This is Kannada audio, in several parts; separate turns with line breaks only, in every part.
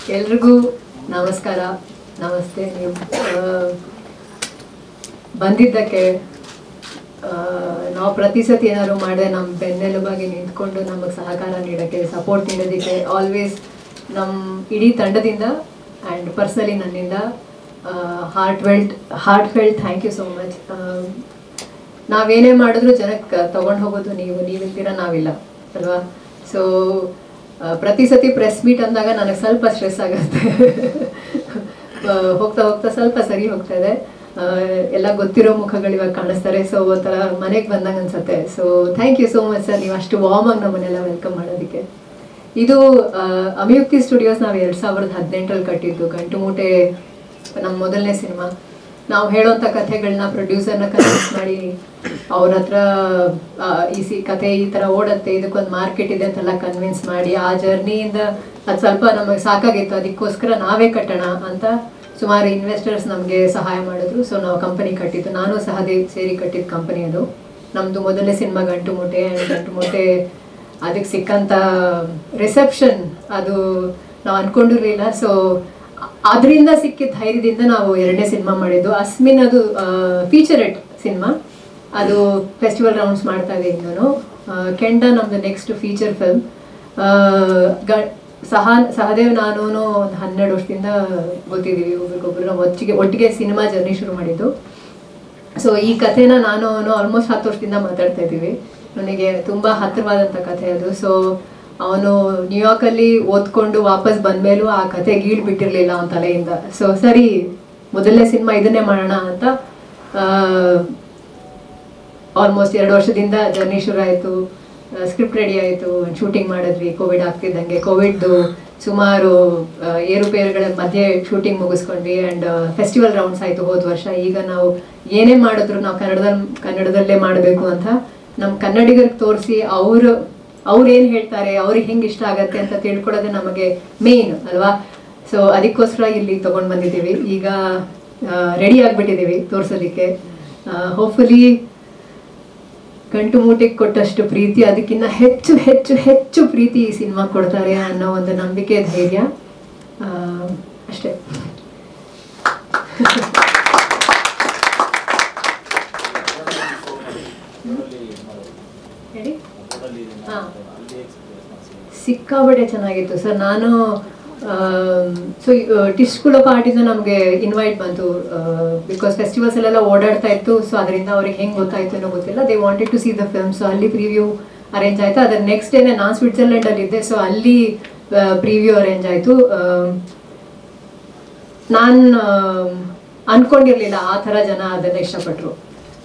ಎಲ್ರಿಗೂ ನಮಸ್ಕಾರ ನಮಸ್ತೆ ನೀವು ಆ, ಬಂದಿದ್ದಕ್ಕೆ ಆ, ನಾವು ಪ್ರತಿ ಸತಿ ಏನಾದ್ರು ಮಾಡಿದ್ರೆ ನಮ್ಮ ಬೆನ್ನೆಲುಬಾಗಿ ನಿಂತ್ಕೊಂಡು ನಮಗೆ ಸಹಕಾರ ನೀಡೋಕ್ಕೆ ಸಪೋರ್ಟ್ ನೀಡೋದಕ್ಕೆ ಆಲ್ವೇಸ್ ನಮ್ಮ ಇಡೀ ತಂಡದಿಂದ ಆ್ಯಂಡ್ ಪರ್ಸ್ನಲಿ ನನ್ನಿಂದ heart felt heart felt thank you so much ನಾವೇನೇ ಮಾಡಿದ್ರು ಜನಕ್ಕೆ ತಗೊಂಡು ಹೋಗೋದು ನೀವು ನೀವಿಲ್ದಿರ ನಾವಿಲ್ಲ ಅಲ್ವಾ ಸೊ ಪ್ರತಿ ಸತಿ ಪ್ರೆಸ್ ಮೀಟ್ ಅಂದಾಗ ನನಗೆ ಸ್ವಲ್ಪ ಸ್ಟ್ರೆಸ್ ಆಗುತ್ತೆ ಆ, ಹೋಗ್ತಾ ಹೋಗ್ತಾ ಸ್ವಲ್ಪ ಸರಿ ಹೋಗ್ತಾ ಇದೆ ಆ, ಎಲ್ಲ ಗೊತ್ತಿರೋ ಮುಖಗಳು ಇವಾಗ ಕಾಣಿಸ್ತಾರೆ ಸೊ ಒಂಥರ ಮನೆಗೆ ಬಂದಂಗೆ ಅನ್ಸುತ್ತೆ so thank you so much sir ನೀವು ಅಷ್ಟು ವಾರ್ಮ್ ಆಗಿ ನಮ್ಮನ್ನೆಲ್ಲ ವೆಲ್ಕಮ್ ಮಾಡೋದಕ್ಕೆ ಇದು ಆ, ಅಮಿಯುಕ್ತಿ ಸ್ಟುಡಿಯೋಸ್ ನಾವು ಎರಡು ಸಾವಿರದ ಹದಿನೆಂಟರಲ್ಲಿ ಕಟ್ಟಿದ್ದು ಗಂಟು ಮೂಟೆ ನಮ್ಮ ಮೊದಲನೇ ಸಿನಿಮಾ ನಾವು ಹೇಳೋಂಥ ಕಥೆಗಳನ್ನ ಪ್ರೊಡ್ಯೂಸರ್ನ ಕನ್ವಿನ್ಸ್ ಮಾಡಿ ಅವ್ರ ಹತ್ರ ಆ, ಈ ಸಿ ಕತೆ ಈ ಥರ ಓಡತ್ತೆ ಇದಕ್ಕೊಂದು ಮಾರ್ಕೆಟ್ ಇದೆ ಅಂತೆಲ್ಲ ಕನ್ವಿನ್ಸ್ ಮಾಡಿ ಆ ಜರ್ನಿಯಿಂದ ಅದು ಸ್ವಲ್ಪ ನಮಗೆ ಸಾಕಾಗಿತ್ತು ಅದಕ್ಕೋಸ್ಕರ ನಾವೇ ಕಟ್ಟೋಣ ಅಂತ ಸುಮಾರು ಇನ್ವೆಸ್ಟರ್ಸ್ ನಮಗೆ ಸಹಾಯ ಮಾಡಿದ್ರು ಸೊ ನಾವು ಕಂಪನಿ ಕಟ್ಟಿದ್ದು ನಾನು ಸಹದೇವ್ ಸೇರಿ ಕಟ್ಟಿದ ಕಂಪನಿ ಅದು ನಮ್ಮದು ಮೊದಲನೇ ಸಿನಿಮಾ ಗಂಟು ಮೂಟೆ ಆ್ಯಂಡ್ ಗಂಟು ಮೂಟೆ ಅದಕ್ಕೆ ಸಿಕ್ಕಂಥ ರಿಸೆಪ್ಷನ್ ಅದು ನಾವು ಅನ್ಕೊಂಡಿರ್ಲಿಲ್ಲ ಸೊ ಅದರಿಂದ ಸಿಕ್ಕಿದ ಧೈರ್ಯದಿಂದ ನಾವು ಎರಡನೇ ಸಿನಿಮಾ ಮಾಡಿದ್ದು ಅಸ್ಮಿನ್ ಅದು ಫೀಚರೆಟ್ ಸಿನಿಮಾ ಅದು ಫೆಸ್ಟಿವಲ್ ರೌಂಡ್ಸ್ ಮಾಡ್ತಾ ಇದ್ದೀನಿ ನಾನು ಆ, ಕೆಂಡ ನಮ್ದು ನೆಕ್ಸ್ಟ್ ಫೀಚರ್ ಫಿಲ್ಮ್ ಗ ಸಹ ಸಹದೇವ್ ನಾನು ಒಂದು ಹನ್ನೆರಡು ವರ್ಷದಿಂದ ಗೊತ್ತಿದ್ದೀವಿ ಒಬ್ರಿಗೊಬ್ರು ನಾವು ಒಟ್ಟಿಗೆ ಒಟ್ಟಿಗೆ ಸಿನಿಮಾ ಜರ್ನಿ ಶುರು ಮಾಡಿದ್ದು ಸೊ ಈ ಕಥೆನ ನಾನು ಆಲ್ಮೋಸ್ಟ್ ಹತ್ತು ವರ್ಷದಿಂದ ಮಾತಾಡ್ತಾ ಇದ್ದೀವಿ ನನಗೆ ತುಂಬ ಹತ್ತಿರವಾದಂಥ ಕಥೆ ಅದು ಸೊ ಅವನು ನ್ಯೂಯಾರ್ಕಲ್ಲಿ ಓದ್ಕೊಂಡು ವಾಪಸ್ ಬಂದ್ಮೇಲೂ ಆ ಕತೆ ಗೀಳ್ ಬಿಟ್ಟಿರಲಿಲ್ಲ ಅವನ ತಲೆಯಿಂದ ಸೊ ಸರಿ ಮೊದಲನೇ ಸಿನಿಮಾ ಇದನ್ನೇ ಮಾಡೋಣ ಅಂತ ಆಲ್ಮೋಸ್ಟ್ ಎರಡು ವರ್ಷದಿಂದ ಜರ್ನಿ ಶುರು ಆಯಿತು ಸ್ಕ್ರಿಪ್ಟ್ ರೆಡಿ ಆಯಿತು ಶೂಟಿಂಗ್ ಮಾಡಿದ್ವಿ ಕೋವಿಡ್ ಆಗ್ತಿದ್ದಂಗೆ ಕೋವಿಡ್ದು ಸುಮಾರು ಆ, ಏರುಪೇರುಗಳ ಮಧ್ಯೆ ಶೂಟಿಂಗ್ ಮುಗಿಸ್ಕೊಂಡ್ವಿ ಆ್ಯಂಡ್ ಫೆಸ್ಟಿವಲ್ ರೌಂಡ್ಸ್ ಆಯಿತು ಹೋದ ವರ್ಷ ಈಗ ನಾವು ಏನೇ ಮಾಡಿದ್ರು ನಾವು ಕನ್ನಡದಲ್ಲಿ ಕನ್ನಡದಲ್ಲೇ ಮಾಡಬೇಕು ಅಂತ ನಮ್ಮ ಕನ್ನಡಿಗರಿಗೆ ತೋರಿಸಿ ಅವರು ಅವ್ರು ಏನು ಹೇಳ್ತಾರೆ ಅವ್ರಿಗೆ ಹೆಂಗೆ ಇಷ್ಟ ಆಗತ್ತೆ ಅಂತ ತಿಳ್ಕೊಳ್ಳೋದೇ ನಮಗೆ ಮೇನ್ ಅಲ್ವಾ ಸೊ ಅದಕ್ಕೋಸ್ಕರ ಇಲ್ಲಿ ತೊಗೊಂಡು ಬಂದಿದ್ದೀವಿ ಈಗ ರೆಡಿ ಆಗಿಬಿಟ್ಟಿದ್ದೀವಿ ತೋರಿಸೋದಕ್ಕೆ ಹೋಪ್ಫುಲಿ ಗಂಟು ಮೂಟೆಗೆ ಕೊಟ್ಟಷ್ಟು ಪ್ರೀತಿ ಅದಕ್ಕಿಂತ ಹೆಚ್ಚು ಹೆಚ್ಚು ಹೆಚ್ಚು ಪ್ರೀತಿ ಈ ಸಿನಿಮಾ ಕೊಡ್ತಾರೆ ಅನ್ನೋ ಒಂದು ನಂಬಿಕೆ ಧೈರ್ಯ ಆ, ಅಷ್ಟೇ ಹೇಳಿ ಹಾ. ಸಿಕ್ಕಾಬಟ್ಟೆ ಚೆನ್ನಾಗಿತ್ತು ಸರ್ ನಾನು ಸೊ ಟಿಶ್ ಸ್ಕೂಲ್ ಆಫ್ ಆರ್ಟಿಂದ ನಮಗೆ ಇನ್ವೈಟ್ ಬಂತು ಬಿಕಾಸ್ ಫೆಸ್ಟಿವಲ್ಸ್ ಅಲ್ಲೆಲ್ಲ ಓಡಾಡ್ತಾ ಇತ್ತು ಸೊ ಅದರಿಂದ ಅವ್ರಿಗೆ ಹೆಂಗೆ ಗೊತ್ತಾಯ್ತು ಅನ್ನೋ ಗೊತ್ತಿಲ್ಲ they wanted to see the film so ಅಲ್ಲಿ ಪ್ರಿವ್ಯೂ ಅರೇಂಜ್ ಆಯಿತು ಅದರ ನೆಕ್ಸ್ಟ್ ಡೇನೆ ನಾನು ಸ್ವಿಟ್ಜರ್ಲೆಂಡಲ್ಲಿ ಇದ್ದೆ ಸೊ ಅಲ್ಲಿ ಪ್ರಿವ್ಯೂ ಅರೇಂಜ್ ಆಯಿತು ನಾನು ಅನ್ಕೊಂಡಿರ್ಲಿಲ್ಲ ಆ ಥರ ಜನ ಅದನ್ನು ಇಷ್ಟಪಟ್ಟರು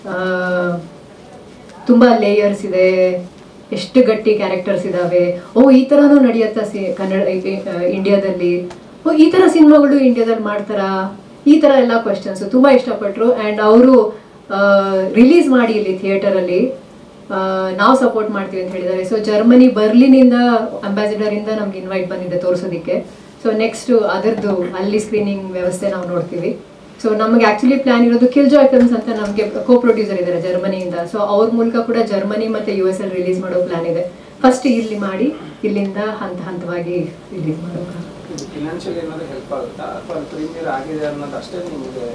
ತುಂಬ ಲೇಯರ್ಸ್ ಇದೆ ಎಷ್ಟು ಗಟ್ಟಿ ಕ್ಯಾರೆಕ್ಟರ್ಸ್ ಇದ್ದಾವೆ ಓ ಈ ಥರನೂ ನಡೆಯುತ್ತಾ ಸಿ ಕನ್ನಡ ಇಂಡಿಯಾದಲ್ಲಿ ಓ ಈ ಥರ ಸಿನಿಮಾಗಳು ಇಂಡಿಯಾದಲ್ಲಿ ಮಾಡ್ತಾರಾ ಈ ಥರ ಎಲ್ಲ ಕ್ವಶನ್ಸ್ ತುಂಬ ಇಷ್ಟಪಟ್ಟರು ಆ್ಯಂಡ್ ಅವರು ರಿಲೀಸ್ ಮಾಡಿ ಇಲ್ಲಿ ಥಿಯೇಟರಲ್ಲಿ ನಾವು ಸಪೋರ್ಟ್ ಮಾಡ್ತೀವಿ ಅಂತ ಹೇಳಿದ್ದಾರೆ ಸೊ ಜರ್ಮನಿ ಬರ್ಲಿನಿಂದ ಅಂಬಾಸಿಡರಿಂದ ನಮ್ಗೆ ಇನ್ವೈಟ್ ಬಂದಿದೆ ತೋರಿಸೋದಕ್ಕೆ ಸೊ ನೆಕ್ಸ್ಟ್ ಅದರದ್ದು ಅಲ್ಲಿ ಸ್ಕ್ರೀನಿಂಗ್ ವ್ಯವಸ್ಥೆ ನಾವು ನೋಡ್ತೀವಿ ಸೊ ನಮಗೆ ಆಕ್ಚುಲಿ ಪ್ಲಾನ್ ಇರೋದು ಕಿಲ್ ಜಾಯ್ ಫಿಲ್ಮ್ಸ್ ಅಂತ ನಮಗೆ ಕೋ ಪ್ರೊಡ್ಯೂಸರ್ ಇದ್ದಾರೆ ಜರ್ಮನಿಯಿಂದ ಸೊ ಅವ್ರ ಮೂಲಕ ಕೂಡ ಜರ್ಮನಿ ಮತ್ತೆ ಯು ಎಸ್ ಅಲ್ಲಿ ರಿಲೀಸ್ ಮಾಡೋ ಪ್ಲಾನ್ ಇದೆ ಫಸ್ಟ್ ಇಲ್ಲಿ ಮಾಡಿ ಇಲ್ಲಿಂದ ಹಂತ ಹಂತವಾಗಿ ರಿಲೀಸ್ ಮಾಡೋಕೆ
ಫಿನಾನ್ಷಿಯಲ್ ಏನಾದ್ರು ಹೆಲ್ಪ್ ಆಗುತ್ತಾ ಅಥವಾ ಪ್ರೀಮಿಯರ್ ಆಗಿದೆ ಅನ್ನೋದು ಅಷ್ಟೇ ನಿಮಗೆ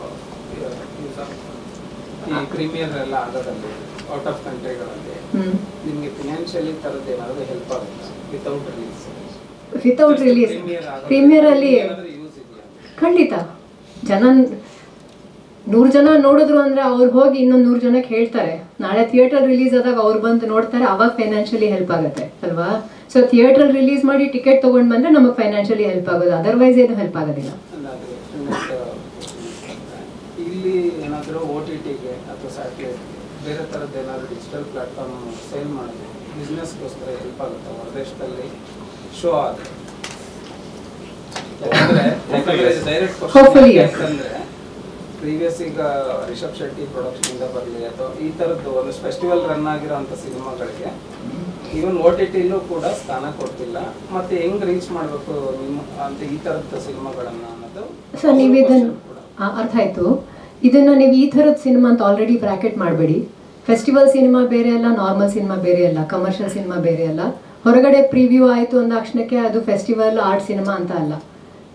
ಈ ಪ್ರೀಮಿಯರ್ ಎಲ್ಲ ಆಗೋದಲ್ಲಿ ಔಟ್ ಆಫ್ ಕಂಟ್ರಿಗಳಲ್ಲಿ
ಹ್ಮ್
ನಿಮಗೆ ಫಿನಾನ್ಷಿಯಲಿ ತರದ್ದು ಏನಾದ್ರು ಹೆಲ್ಪ್ ಆಗುತ್ತಾ without release
without release premiere ಅಲ್ಲಿ
ಏನಾದ್ರು ಯೂಸ್ ಇದೆಯಾ
ಖಂಡಿತ ಜನ ನೂರು ಜನ ನೋಡಿದ್ರು ಅಂದ್ರೆ ಅವ್ರು ಹೋಗಿ ಇನ್ನೊಂದು ನೂರು ಜನಕ್ಕೆ ಹೇಳ್ತಾರೆ ನಾಳೆ ಥಿಯೇಟರ್ ರಿಲೀಸ್ ಆದಾಗ ಅವ್ರು ಬಂದು ನೋಡ್ತಾರೆ ಅವಾಗ ಫೈನಾನ್ಷಿಯಲಿ ಹೆಲ್ಪ್ ಆಗುತ್ತೆ ಅಲ್ವಾ ಸೊ ಥಿಯೇಟರ್ ರಿಲೀಸ್ ಮಾಡಿ ಟಿಕೆಟ್ ತಗೊಂಡ್ ಬಂದ್ರೆ ನಮಗೆ ಫೈನಾನ್ಷಿಯಲಿ ಹೆಲ್ಪ್ ಆಗೋದು ಅದರ್ವೈಸ್ ಏನು ಹೆಲ್ಪ್ ಆಗೋದಿಲ್ಲ
ಅಲ್ಲಾದ್ರೆ ಮತ್ತೆ ಇಲ್ಲಿ ಏನಾದರೂ ಓ ಟಿ ಟಿಗೆ ಅಥವಾ ಸ್ಯಾಟಲೈಟ್ಗೆ ಬೇರೆ ಥರದ್ದು ಏನಾದರೂ ಡಿಜಿಟಲ್ ಪ್ಲಾಟ್ಫಾರ್ಮ್ ಸೇಲ್ ಮಾಡಿದ್ರೆ ಬಿಸ್ನೆಸ್ಗೋಸ್ಕರ ಹೆಲ್ಪ್ ಆಗುತ್ತೆ ಹೊರದೇಶದಲ್ಲಿ ಶೋ ಆದರೆ ಯಾಕಂದ್ರೆ ಯಾಕಂದ್ರೆ ಡೈರೆಕ್ಟ್
Hopefully, yes.
ಯಾಕಂದ್ರೆ ಪ್ರೀವಿಯಸ್ ಈಗ ರಿಷಬ್ ಶೆಟ್ಟಿ ಪ್ರೊಡಕ್ಷನ್ ಇಂದ ಬರಲಿ ಅಥವಾ ಈ ಥರದ್ದು ಒಂದು ಫೆಸ್ಟಿವಲ್ ರನ್ ಆಗಿರೋಂಥ ಸಿನಿಮಾಗಳಿಗೆ ಈವನ್ ಓ ಟಿ ಟಿಲೂ ಕೂಡ ಸ್ಥಾನ ಕೊಡ್ತಿಲ್ಲ ಮತ್ತೆ ಹೆಂಗ್ ರೀಚ್ ಮಾಡಬೇಕು ನಿಮ್ಮ ಅಂತ ಈ ಥರದ ಸಿನಿಮಾಗಳನ್ನ ಅನ್ನೋದು
ಸರ್ ನೀವು ಇದನ್ನು
question ಕೂಡ.
ಆ, ಅರ್ಥ ಆಯ್ತು ಇದನ್ನ ನೀವು ಈ ಥರದ ಸಿನಿಮಾ ಅಂತ ಆಲ್ರೆಡಿ ಬ್ರಾಕೆಟ್ ಮಾಡಬೇಡಿ ಫೆಸ್ಟಿವಲ್ ಸಿನಿಮಾ ಬೇರೆ ಅಲ್ಲ ನಾರ್ಮಲ್ ಸಿನಿಮಾ ಬೇರೆ ಅಲ್ಲ ಕಮರ್ಷಿಯಲ್ ಸಿನಿಮಾ ಬೇರೆ ಅಲ್ಲ ಹೊರಗಡೆ ಪ್ರಿವ್ಯೂ ಆಯಿತು ಅಂದ ತಕ್ಷಣಕ್ಕೆ ಅದು ಫೆಸ್ಟಿವಲ್ ಆರ್ಟ್ ಸಿನಿಮಾ ಅಂತ ಅಲ್ಲ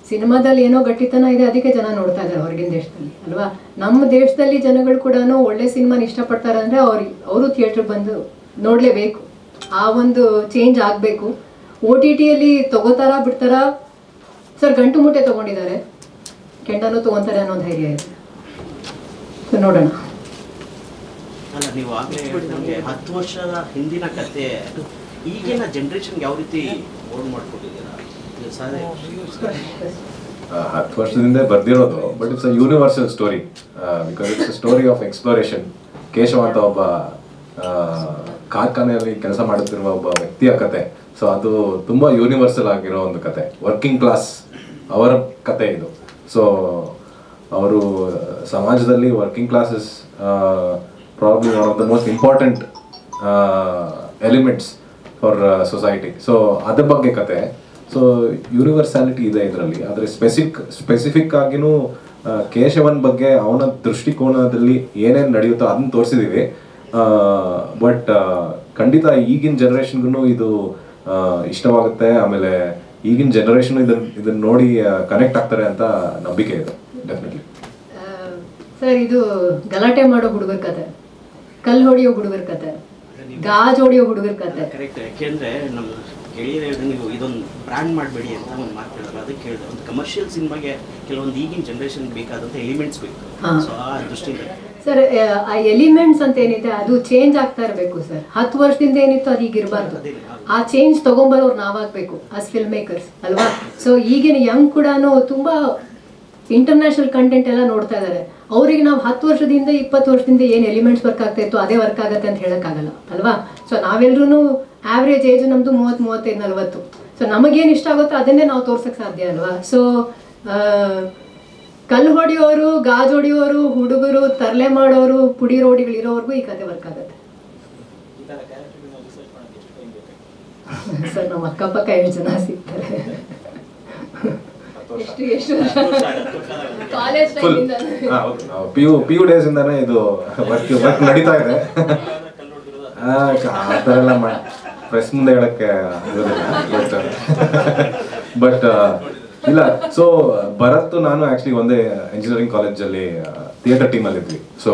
ಸಿನಿಮಾದಲ್ಲಿ ಏನೋ ಗಟ್ಟಿತನ ಇದೆ ಅದಕ್ಕೆ ಜನ ನೋಡ್ತಾ ಇದ್ದಾರೆ ಹೊರಗಿನ ದೇಶದಲ್ಲಿ ಅಲ್ವಾ ನಮ್ಮ ದೇಶದಲ್ಲಿ ಜನಗಳು ಕೂಡ ಒಳ್ಳೆ ಸಿನಿಮಾನ ಇಷ್ಟಪಡ್ತಾರೆ ಅಂದರೆ ಅವ್ರು ಅವರು ಥಿಯೇಟ್ರಿಗೆ ಬಂದು ನೋಡಲೇಬೇಕು ಆ ಒಂದು ಚೇಂಜ್ ಆಗಬೇಕು ಓ ಟಿ ಟಿಯಲ್ಲಿ ತಗೋತಾರ ಬಿಡ್ತಾರ ಸರ್ ಗಂಟು ಮುಟ್ಟೆ ತಗೊಂಡಿದ್ದಾರೆ ಕೆಂಡನೂ ತಗೊಂತಾರೆ ಅನ್ನೋ ಧೈರ್ಯ ಇದೆ So, ನೋಡೋಣ
ಅಲ್ಲ ನೀವು ಆಗ್ಲೇ ಹೇಳಿದಂಗೆ ಹತ್ತು ವರ್ಷದ ಹಿಂದಿನ ಕತೆ ಈಗಿನ ಜನರೇಷನ್ಗೆ ಯಾವ ರೀತಿ ಓಡ್ ಮಾಡ್ಕೊಂಡಿದ್ದೀರಾ ಇದು ಸಾಧ್ಯ
ಆ, ಹತ್ತು ವರ್ಷದಿಂದ ಬರ್ದಿರೋದು but it's a universal story because it's story of exploration Keshava ಅಂತ ಒಬ್ಬ ಆ, ಕಾರ್ಖಾನೆಯಲ್ಲಿ ಕೆಲಸ ಮಾಡುತ್ತಿರುವ ಒಬ್ಬ ವ್ಯಕ್ತಿಯ ಕತೆ ಸೊ ಅದು ತುಂಬಾ ಯೂನಿವರ್ಸಲ್ ಆಗಿರೋ ಒಂದು ಕತೆ ವರ್ಕಿಂಗ್ ಕ್ಲಾಸ್ ಅವರ ಕತೆ ಇದು ಸೊ ಅವರು ಸಮಾಜದಲ್ಲಿ working classes probably one of the most important elements for society so ಅದ್ರ ಬಗ್ಗೆ ಕತೆ ಸೊ ಯೂನಿವರ್ಸಾಲಿಟಿ ಇದೆ ಇದರಲ್ಲಿ ಆದರೆ ಸ್ಪೆಸಿಫಿಕ್ ಸ್ಪೆಸಿಫಿಕ್ ಆಗಿನೂ ಆ, ಕೇಶವನ್ ಬಗ್ಗೆ ಅವನ ದೃಷ್ಟಿಕೋನದಲ್ಲಿ ಏನೇನು ನಡೆಯುತ್ತೋ ಅದನ್ನ ತೋರಿಸಿದೀವಿ ಬಟ್ ಖಂಡಿತ ಈಗಿನ ಜನ್ರೇಷನ್ಗೂ ಇದು ಆ, ಇಷ್ಟವಾಗುತ್ತೆ ಆಮೇಲೆ ಈಗಿನ ಜನ್ರೇಷನ್ ಇದನ್ನ ಇದನ್ನ ನೋಡಿ ಕನೆಕ್ಟ್ ಆಗ್ತಾರೆ ಅಂತ ನಂಬಿಕೆ ಇದೆ ಡೆಫಿನೆಟ್ಲಿ
ಸರ್ ಇದು ಗಲಾಟೆ ಮಾಡೋ ಹುಡುಗರ ಕತೆ ಕಲ್ಲು ಹೊಡೆಯೋ ಹುಡುಗರ ಕತೆ ಗಾಜ್ ಹೊಡೆಯೋ ಹುಡುಗರ ಕತೆ
ಕರೆಕ್ಟ್ ಯಾಕೆಂದ್ರೆ ನಮ್ಮ ಗೆಳೆಯರು ಹೇಳಿದ್ರೆ ನೀವು ಇದೊಂದು ಬ್ರ್ಯಾಂಡ್ ಮಾಡಬೇಡಿ ಅಂತ ಒಂದು ಮಾತು ಹೇಳಿದ್ರು ಅದಕ್ಕೆ ಹೇಳಿದೆ ಒಂದು ಕಮರ್ಷಿಯಲ್ ಸಿನಿಮಾಗೆ ಕೆಲವೊಂದು ಈಗಿನ ಜನರೇಷನ್ ಬೇಕಾದಂಥ ಎಲಿಮೆಂಟ್ಸ್ ಬೇಕು
ಹಾ.
ಸೊ ಆ ದೃಷ್ಟಿಯಿಂದ
ಸರ್ ಆ ಎಲಿಮೆಂಟ್ಸ್ ಅಂತ ಏನಿದೆ ಅದು ಚೇಂಜ್ ಆಗ್ತಾ ಇರಬೇಕು ಸರ್ ಹತ್ತು ವರ್ಷದಿಂದ ಏನಿತ್ತು ಅದು ಈಗ ಇರಬಾರ್ದು ಆ ಚೇಂಜ್ ತಗೊಂಬರೋರು ನಾವಾಗಬೇಕು ಆಸ್ ಫಿಲ್ಮ್ ಮೇಕರ್ಸ್ ಅಲ್ವಾ ಸೊ ಈಗಿನ ಯಂಗ್ ಕೂಡ ತುಂಬಾ ಇಂಟರ್ನ್ಯಾಷನಲ್ ಕಂಟೆಂಟ್ ಎಲ್ಲ ನೋಡ್ತಾ ಇದ್ದಾರೆ ಅವರಿಗೆ ನಾವು ಹತ್ತು ವರ್ಷದಿಂದ ಇಪ್ಪತ್ತು ವರ್ಷದಿಂದ ಏನು ಎಲಿಮೆಂಟ್ಸ್ ವರ್ಕ್ ಆಗ್ತಾ ಇತ್ತು ಅದೇ ವರ್ಕ್ ಆಗುತ್ತೆ ಅಂತ ಹೇಳೋಕ್ಕಾಗಲ್ಲ ಅಲ್ವಾ ಸೊ ನಾವೆಲ್ಲರೂ ಆವ್ರೇಜ್ ಏಜ್ ನಮ್ಮದು ಮೂವತ್ತು ಮೂವತ್ತೈದು ನಲ್ವತ್ತು ಸೊ ನಮಗೇನು ಇಷ್ಟ ಆಗುತ್ತೋ ಅದನ್ನೇ ನಾವು ತೋರ್ಸಕ್ಕೆ ಸಾಧ್ಯ ಅಲ್ವಾ ಸೊ ಕಲ್ಲು ಹೊಡೆಯೋರು ಗಾಜು ಹೊಡೆಯೋರು ಹುಡುಗರು ತರಲೆ ಮಾಡೋರು ಪುಡಿ ರೋಡಿಗಳು ಇರೋವರೆಗೂ ಈ ಕತೆ ವರ್ಕ್ ಆಗುತ್ತೆ ಸರ್ ನಮ್ಮ ಅಕ್ಕಪಕ್ಕ ಎಷ್ಟು ಜನ ಸಿಗ್ತಾರೆ ಎಷ್ಟು ಎಷ್ಟು ಕಾಲೇಜ್
ಫುಲ್
ಟೈಮಿಂದ
P U P U days ಇಂದಾನೆ ಇದು ವರ್ಕ್ ವರ್ಕ್ ನಡೀತಾ ಇದೆ ಆ, ಕ- ಆ ಥರ ಎಲ್ಲ ಪ್ರೆಸ್ ಮುಂದೆ ಹೇಳಕ್ಕೆ ಇರೋದಿಲ್ಲ ಬಟ್ ಇಲ್ಲ ಸೊ ಭರತ್ ನಾನು ಆಕ್ಚುಲಿ ಒಂದೇ ಇಂಜಿನಿಯರಿಂಗ್ ಕಾಲೇಜಲ್ಲಿ ಥಿಯೇಟರ್ ಟೀಮಲ್ಲಿ ಇದ್ವಿ ಸೊ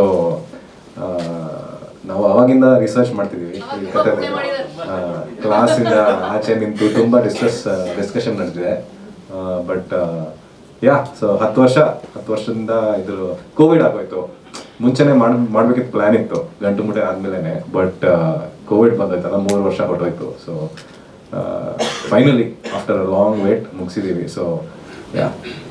ನಾವು ಅವಾಗಿಂದ ರಿಸರ್ಚ್ ಮಾಡ್ತಿದ್ವಿ ಈ ಕತೆ ಕ್ಲಾಸಿಂದ ಆಚೆ ನಿಂತು ತುಂಬಾ ಡಿಸ್ಕಸ್ ಡಿಸ್ಕಷನ್ ನಡೆದಿದೆ ಬಟ್ ಯಾ ಸೊ ಹತ್ತು ವರ್ಷ ಹತ್ತು ವರ್ಷದಿಂದ ಇದು ಕೋವಿಡ್ ಆಗೋಯ್ತು ಮುಂಚೆನೆ ಮಾಡ್ ಮಾಡ್ಬೇಕಿತ್ತು ಪ್ಲಾನ್ ಇತ್ತು ಗಂಟು ಮುಟ್ಟೆ ಆದ್ಮೇಲೆ ಬಟ್ ಕೋವಿಡ್ ಬಂದೋಯ್ತಲ್ಲ ಮೂರು ವರ್ಷ ಹೊಟ್ಟೋಯ್ತು so finally after a long wait ಮುಗಿಸಿದೀವಿ ಸೊ ಯಾ